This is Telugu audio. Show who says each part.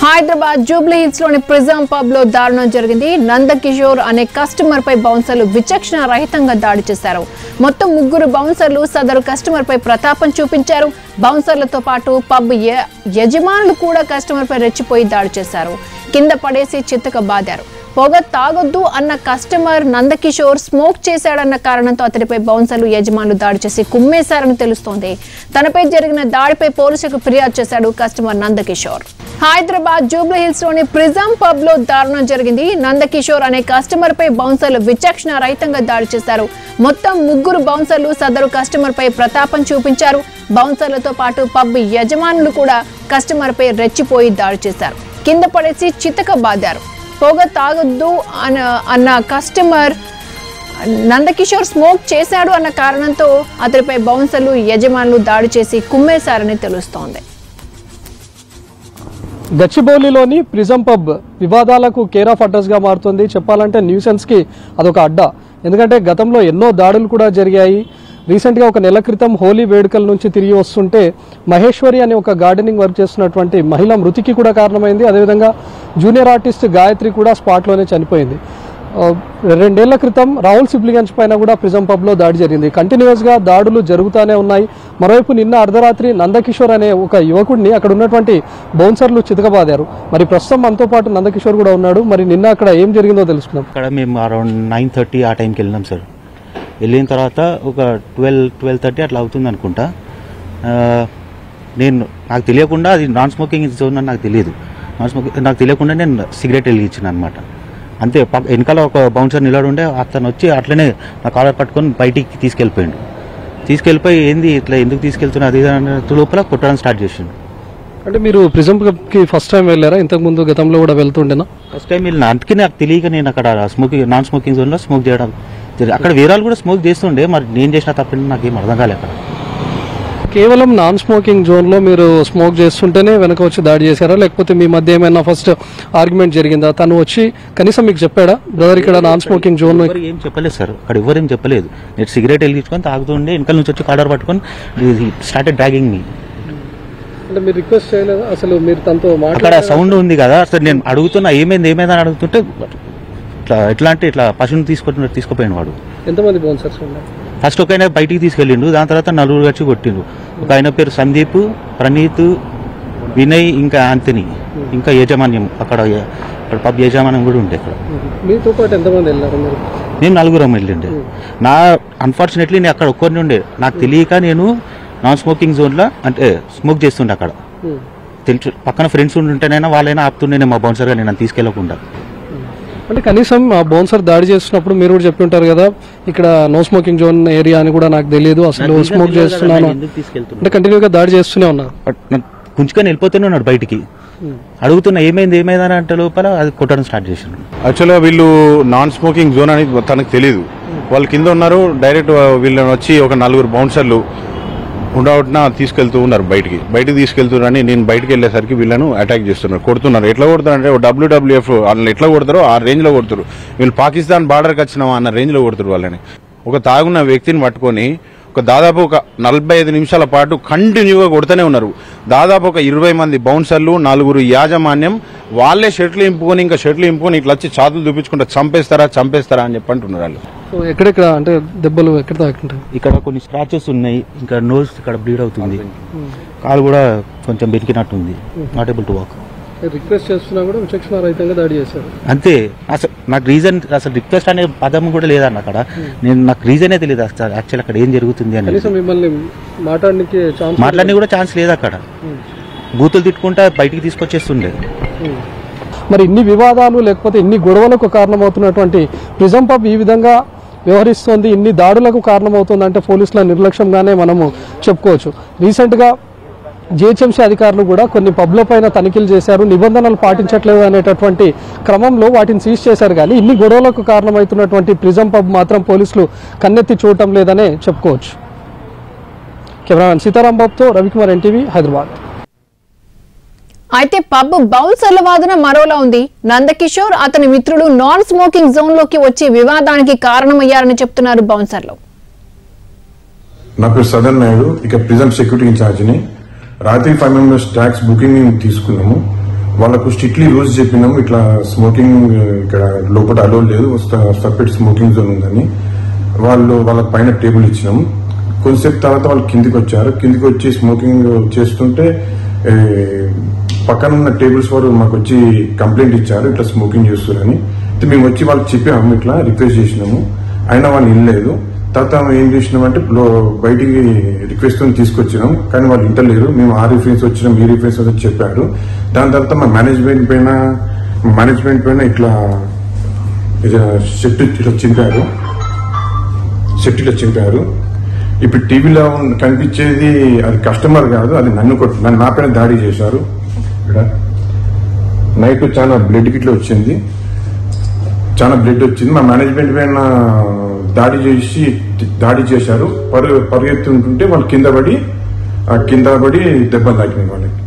Speaker 1: హైదరాబాద్ జూబ్లీ హిల్స్ లోని ప్రిజం పబ్ లో దారుణం జరిగింది నందకిషోర్ అనే కస్టమర్ పై బౌన్సర్లు విచక్షణ రహితంగా దాడి చేశారు మొత్తం ముగ్గురు బౌన్సర్లు సదరు కస్టమర్ పై ప్రతాపం చూపించారు బౌన్సర్లతో పాటు పబ్ య- యజమానులు కూడా కస్టమర్ పై రెచ్చిపోయి దాడి చేశారు కింద పడేసి చిత్తక బాదారు పొగ తాగొద్దు అన్న కస్టమర్ నందకిషోర్ స్మోక్ చేశాడన్న కారణంతో అతడిపై బౌన్సర్లు యజమానులు దాడి చేసి కుమ్మేశారని తెలుస్తోంది తనపై జరిగిన దాడిపై పోలీసులకు ఫిర్యాదు చేశాడు కస్టమర్ నందకిషోర్ హైదరాబాద్ జూబ్లీ హిల్స్ లోని ప్రిజం పబ్ లో దారుణం జరిగింది నందకిషోర్ అనే కస్టమర్ పై బౌన్సర్లు విచక్షణ రహితంగా దాడి చేశారు మొత్తం ముగ్గురు బౌన్సర్లు సదరు కస్టమర్ పై ప్రతాపం చూపించారు బౌన్సర్లతో పాటు పబ్ యజమానులు కూడా కస్టమర్ పై రెచ్చిపోయి దాడి చేశారు కింద పడేసి చితక బాదారు పొగ తాగొద్దు అన్న అన్న కస్టమర్ నందకిషోర్ స్మోక్ చేశాడు అన్న కారణంతో అతడిపై బౌన్సర్లు యజమానులు దాడి చేసి కుమ్మేశారని తెలుస్తోంది
Speaker 2: గచ్చిబౌలిలోని ప్రిజం పబ్ వివాదాలకు కేర్ ఆఫ్ అడ్రస్ గా మారుతుంది చెప్పాలంటే న్యూసెన్స్ కి అదొక అడ్డా ఎందుకంటే గతంలో ఎన్నో దాడులు కూడా జరిగాయి రీసెంట్ గా ఒక నెల క్రితం హోలీ వేడుకల నుంచి తిరిగి వస్తుంటే మహేశ్వరి అనే ఒక గార్డెనింగ్ వర్క్ చేస్తున్నటువంటి మహిళ మృతికి కూడా కారణమైంది అదేవిధంగా జూనియర్ ఆర్టిస్ట్ గాయత్రి కూడా స్పాట్లోనే చనిపోయింది ఆ, రెండేళ్ల క్రితం రాహుల్ సిబ్లిగంజ్ పైన కూడా ప్రిజం పబ్లో దాడి జరిగింది కంటిన్యూస్ గా దాడులు జరుగుతూనే ఉన్నాయి మరోవైపు నిన్న అర్ధరాత్రి నందకిషోర్ అనే ఒక యువకుడిని అక్కడ ఉన్నటువంటి బౌన్సర్లు చితకబాదారు మరి ప్రస్తుతం మనతో పాటు నందకిషోర్ కూడా ఉన్నాడు మరి నిన్న అక్కడ ఏం జరిగిందో తెలుసుకుందాం
Speaker 3: అక్కడ మేము అరౌండ్ నైన్ థర్టీ ఆ టైంకి వెళ్ళినాం సార్ వెళ్ళిన తర్వాత ఒక ట్వెల్వ్ ట్వెల్వ్ థర్టీ అట్లా అవుతుంది అనుకుంటా ఆ, నేను నాకు తెలియకుండా అది నాన్ స్మోకింగ్ జోన్ అని నాకు తెలియదు నాన్ స్మోకింగ్ నాకు తెలియకుండా నేను సిగరెట్ వెలిగించిన అనమాట అంతే పక్క వెనకాల ఒక బౌన్సర్ నిలబడి ఉండే అతను వచ్చి అట్లనే నా కాలర్ పట్టుకొని బయటికి తీసుకెళ్ళిపోయాడు తీసుకెళ్ళిపోయి ఏంది ఇట్లా ఎందుకు తీసుకెళ్తున్నా అది ఇది అనే లోపల కొట్టడం స్టార్ట్ చేసిండు
Speaker 2: అంటే మీరు ప్రిజం కి ఫస్ట్ టైం వెళ్ళారా ఇంతకు ముందు గతంలో కూడా వెళ్తుండేనా
Speaker 3: ఫస్ట్ టైం వెళ్ళిన అందుకే నాకు తెలియక నేను అక్కడ స్మోకింగ్ నాన్ స్మోకింగ్ జోన్లో స్మోక్ చేయడం జరిగింది. అక్కడ వేరే వాళ్ళు కూడా స్మోక్ చేస్తుండే మరి నేను చేసిన తప్పని నాకు ఏం అర్థం కాలే అక్కడ
Speaker 2: కేవలం నాన్ స్మోకింగ్ జోన్ లో మీరు స్మోక్ చేస్తుంటేనే వెనక వచ్చి దాడి చేశారా లేకపోతే మీ మధ్య ఏమైనా ఫస్ట్ ఆర్గ్యుమెంట్ జరిగిందా తను వచ్చి కనీసం మీకు చెప్పాడా బ్రదర్ ఇక్కడ నాన్ స్మోకింగ్ జోన్
Speaker 3: ఎవరు ఏం చెప్పలేదు సార్ అక్కడ ఎవరు ఏం చెప్పలేదు నేను సిగరెట్ వెలిగించుకొని తాగుతుండే వెనకాల నుంచి వచ్చి కాడర్ పట్టుకొని స్టార్టెడ్ డ్రాగింగ్ మీ
Speaker 2: అంటే మీరు రిక్వెస్ట్ చేయలేదా అసలు మీరు తనతో
Speaker 3: అక్కడ సౌండ్ ఉంది కదా అసలు నేను అడుగుతున్నా ఏమైంది ఏమైంది అని అడుగుతుంటే ఇట్లా ఎట్లా అంటే ఇట్లా పశువుని తీసుకొని తీసుకుపోయాను వాడు
Speaker 2: ఎంతమంది బౌన్సర్స్ ఉన్నారు
Speaker 3: ఫస్ట్ ఒక ఆయన బయటికి తీసుకెళ్ళిండు దాని తర్వాత నలుగురు వచ్చి కొట్టిండు ఒక ఆయన పేరు సందీప్ ప్రణీత్ వినయ్ ఇంకా ఆంథనీ ఇంకా యాజమాన్యం అక్కడ అక్కడ పబ్ యాజమాన్యం కూడా ఉండే అక్కడ
Speaker 2: మీతో పాటు ఎంతమంది వెళ్ళారు మీరు
Speaker 3: నేను నలుగురం వెళ్ళిండే నా అన్ఫార్చునేట్లీ నేను అక్కడ ఒక్కరిని ఉండే నాకు తెలియక నేను నాన్ స్మోకింగ్ జోన్లో అంటే స్మోక్ చేస్తుండే అక్కడ తెలుసు పక్కన ఫ్రెండ్స్ ఉంటుంటేనైనా వాళ్ళైనా ఆపుతుండే మా బౌన్సర్గా నేను తీసుకెళ్లకుండా
Speaker 2: అంటే కనీసం ఆ బౌన్సర్ దాడి చేస్తున్నప్పుడు మీరు కూడా చెప్పి ఉంటారు కదా ఇక్కడ నో స్మోకింగ్ జోన్ ఏరియా అని కూడా నాకు తెలియదు అసలు స్మోక్ చేస్తున్నాను
Speaker 3: ఎందుకు తీసుకెళ్తున్నా
Speaker 2: అంటే కంటిన్యూగా దాడి చేస్తూనే ఉన్నారు
Speaker 3: బట్ నన్ను గుంజుకొని వెళ్ళిపోతూనే ఉన్నాడు బయటికి అడుగుతున్నా ఏమైంది ఏమైంది అని అంటే లోపల అది కొట్టడం స్టార్ట్ చేసిండు
Speaker 4: యాక్చువల్గా వీళ్ళు నాన్ స్మోకింగ్ జోన్ అని తనకు తెలియదు వాళ్ళు కింద ఉన్నారు డైరెక్ట్ వీళ్ళని వచ్చి ఒక నలుగురు బౌన్సర్లు ఉండవట్న తీసుకెళ్తూ ఉన్నారు బయటికి బయటికి తీసుకెళ్తున్నారని నేను బయటికి వెళ్ళేసరికి వీళ్ళను అటాక్ చేస్తున్నారు కొడుతున్నారు ఎట్లా కొడతారు అంటే డబ్ల్యూడబ్ల్యూఎఫ్ వాళ్ళని ఎట్లా కొడతారో ఆ రేంజ్లో కొడుతారు వీళ్ళు పాకిస్తాన్ బార్డర్కి వచ్చినామా అన్న రేంజ్లో కొడుతారు వాళ్ళని ఒక తాగున్న వ్యక్తిని పట్టుకొని ఒక దాదాపు ఒక నలభై ఐదు నిమిషాల పాటు కంటిన్యూగా కొడుతూనే ఉన్నారు దాదాపు ఒక ఇరవై మంది బౌన్సర్లు నలుగురు యాజమాన్యం వాళ్ళే షర్ట్లు ఇంపుకొని ఇంకా షర్ట్లు ఇంపుకొని ఇట్లా వచ్చి చాతులు చూపించుకుంటే చంపేస్తారా చంపేస్తారా అని చెప్పి అంటున్నారు వాళ్ళు
Speaker 2: సో ఎక్కడెక్కడ అంటే దెబ్బలు ఎక్కడ తాకుంటాయి
Speaker 3: ఇక్కడ కొన్ని స్క్రాచెస్ ఉన్నాయి ఇంకా నోస్ ఇక్కడ బ్లీడ్ అవుతుంది కాలు కూడా కొంచెం బెరికినట్టుంది not able to walk
Speaker 2: request చేస్తున్నా కూడా విచక్షణ రహితంగా దాడి చేశారు
Speaker 3: అంతే అసలు నాకు రీజన్ అసలు రిక్వెస్ట్ అనే పదం కూడా లేదన్న అక్కడ నేను నాకు రీజనే తెలియదు అసలు యాక్చువల్ అక్కడ ఏం జరుగుతుంది అని
Speaker 2: కనీసం మిమ్మల్ని మాట్లాడడానికి ఛాన్స్
Speaker 3: మాట్లాడి కూడా ఛాన్స్ లేదు అక్కడ బూతులు తిట్టుకుంటా బయటికి తీసుకొచ్చేస్తుండే
Speaker 2: మరి ఇన్ని వివాదాలు లేకపోతే ఇన్ని గొడవలకు కారణమవుతున్నటువంటి ప్రిజం పబ్ ఈ విధంగా వ్యవహరిస్తోంది ఇన్ని దాడులకు కారణమవుతుంది అంటే పోలీసుల నిర్లక్ష్యంగానే మనము చెప్పుకోవచ్చు రీసెంట్గా జిహెచ్ఎంసీ అధికారులు కూడా కొన్ని పబ్ల పైన తనిఖీలు చేశారు నిబంధనలు పాటించట్లేదు అనేటటువంటి క్రమంలో వాటిని సీజ్ చేశారు కానీ ఇన్ని గొడవలకు కారణమవుతున్నటువంటి ప్రిజం పబ్ మాత్రం పోలీసులు కన్నెత్తి చూడటం లేదనే చెప్పుకోవచ్చు కెమెరామెన్ సీతారాం బాబుతో రవికుమార్ ఎన్టీవీ హైదరాబాద్
Speaker 1: అయితే పబ్ బౌన్సర్ల వాదన మరోలా ఉంది నందకిషోర్ అతని మిత్రులు నాన్ స్మోకింగ్ జోన్ లోకి వచ్చి వివాదానికి కారణమయ్యారని చెప్తున్నారు బౌన్సర్లు
Speaker 5: నా పేరు సదన్ నాయుడు ఇక ప్రిజెంట్ సెక్యూరిటీ ఇన్ఛార్జిని రాత్రి ఫైవ్ మెంబర్స్ ట్యాక్స్ బుకింగ్ తీసుకున్నాము వాళ్ళకు స్ట్రిక్ట్లీ రూల్స్ చెప్పినాము ఇట్లా స్మోకింగ్ ఇక్కడ లోపల అలో లేదు సపరేట్ స్మోకింగ్ జోన్ ఉందని వాళ్ళు వాళ్ళకి పైన టేబుల్ ఇచ్చినాము కొంతసేపు తర్వాత వాళ్ళు కిందికి వచ్చారు కిందికి వచ్చి స్మోకింగ్ చేస్తుంటే ఏ, పక్కన ఉన్న టేబుల్స్ వారు మాకు వచ్చి కంప్లైంట్ ఇచ్చారు ఇట్లా స్మోకింగ్ చేస్తున్నారని అయితే మేము వచ్చి వాళ్ళకి చెప్పాము ఇట్లా రిక్వెస్ట్ చేసినాము అయినా వాళ్ళు వినలేదు తర్వాత మేము ఏం చేసినామంటే లో బయటికి రిక్వెస్ట్ తీసుకొచ్చినాం కానీ వాళ్ళు ఇంటలేరు మేము ఆ రిఫరెన్స్ వచ్చినాం ఈ రిఫరెన్స్ వచ్చి చెప్పారు దాని తర్వాత మా మేనేజ్మెంట్ పైన మేనేజ్మెంట్ పైన ఇట్లా షెట్ ఇట్లా చింపారు షెట్ ఇట్లా చింపారు ఇప్పుడు టీవీలో ఉన్న- కనిపించేది అది కస్టమర్ కాదు అది నన్ను కొట్టు నన్ను నా పైన దాడి చేశారు ఇక్కడ నైట్ చాలా బ్లడ్ గిట్లా వచ్చింది చాలా బ్లడ్ వచ్చింది మా మేనేజ్మెంట్ పైన దాడి చేసి దాడి చేశారు పరు పరిగెత్తుంటుంటే వాళ్ళు కింద పడి ఆ కింద పడి దెబ్బలు తాకినాయి వాళ్ళకి